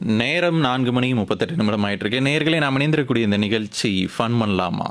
நேரம் நான்கு மணி முப்பத்தெட்டு நிமிடம் ஆயிட்டு இருக்கு நேர்களை நாம் இணைந்திருக்கக்கூடிய இந்த நிகழ்ச்சி ஃபன் பண்ணலாமா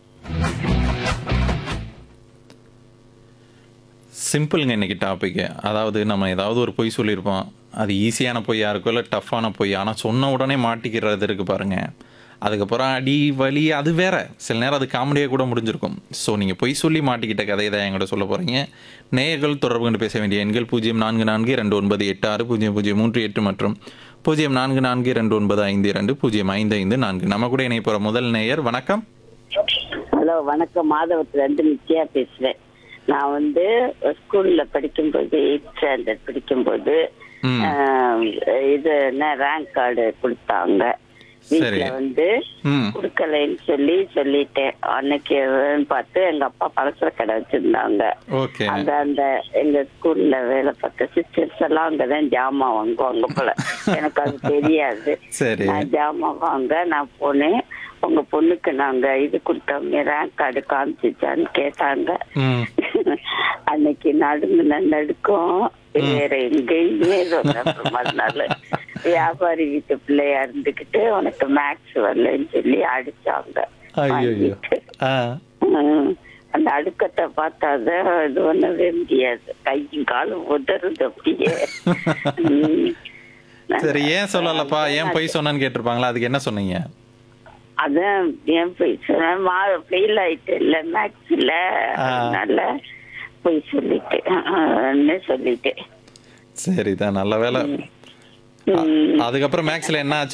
சிம்பிளுங்க இன்னைக்கு டாபிக்கு அதாவது நம்ம ஏதாவது ஒரு பொய் சொல்லியிருப்போம் அது ஈஸியான பொய்யா இருக்கும் இல்லை டஃப்பான பொய் ஆனால் சொன்ன உடனே மாட்டிக்கிறது இருக்கு பாருங்க அதுக்கப்புறம் அடி வலி அது வேற சில நேரம் அது காமெடியாக கூட முடிஞ்சிருக்கும் ஸோ நீங்கள் பொய் சொல்லி மாட்டிக்கிட்ட கதையை தான் என்கிட்ட சொல்ல போகிறீங்க நேயர்கள் தொடர்பு கொண்டு பேச வேண்டிய எண்கள் பூஜ்ஜியம் நான்கு நான்கு ரெண்டு ஒன்பது எட்டு ஆறு பூஜ்ஜியம் பூஜ்ஜியம் மூன்று எட்டு மற்றும் பூஜ்ஜியம் நான்கு நான்கு ரெண்டு ஒன்பது ஐந்து இரண்டு பூஜ்ஜியம் ஐந்து ஐந்து நான்கு நம்ம கூட இணைய போகிற முதல் நேயர் வணக்கம் ஹலோ வணக்கம் மாதவத்துல இருந்து நித்யா பேசுறேன் நான் வந்து ஸ்கூல்ல படிக்கும்போது எயிட் ஸ்டாண்டர்ட் படிக்கும்போது ம். ஆஹ், இது என்ன ரேங்க் கார்டு கொடுத்தாங்க வீட்டுல சரி. வந்து ம் கொடுக்கலைன்னு சொல்லி சொல்லிட்டேன் அன்னைக்கு பார்த்து எங்க அப்பா பலசர கடை வச்சிருந்தாங்க ஓகே அந்த அந்த எங்க ஸ்கூல்ல வேலை பார்த்த சிஸ்டர்ஸ் எல்லாம் அங்கதான் ஜாமான் வாங்குவாங்க போல எனக்கு அது தெரியாது சரி நான் ஜாமான் வாங்க நான் போனேன் உங்க பொண்ணுக்கு நாங்க இது கொடுத்தோமே ரேங்க் கார்டு காமிச்சிச்சான்னு கேட்டாங்க ம் அன்னைக்கு நடுங்க நடுக்கும் வேற எங்கேயுமே சொன்ன மறுநாள் வியாபாரி வீட்டு பிள்ளையா இருந்துகிட்டு உனக்கு மேக்ஸ் வரலன்னு சொல்லி அடிச்சாங்க ஐயோ வாங்கிட்டு. ஆ ம். அந்த அடுக்கத்தை பார்த்தாதான் இது பண்ணவே முடியாது கையும் காலும் உதறுது அப்படியே ம். சரி ஏன் சொல்லலப்பா ஏன் பொய் சொன்னேன்னு கேட்டிருப்பாங்களா அதுக்கு என்ன சொன்னீங்க அதான் ஏன் போய் சொன்னேன் மா ஃபெயில் ஆயிட்டு இல்ல மேக்ஸ்ல ஆ. அதனால போய் சொல்லிட்டேன் சொல்லிட்டேன் சரிதான் நல்ல வேலை ம். அதுக்கப்புறம் மேக்ஸ்ல என்ன ஆச்சு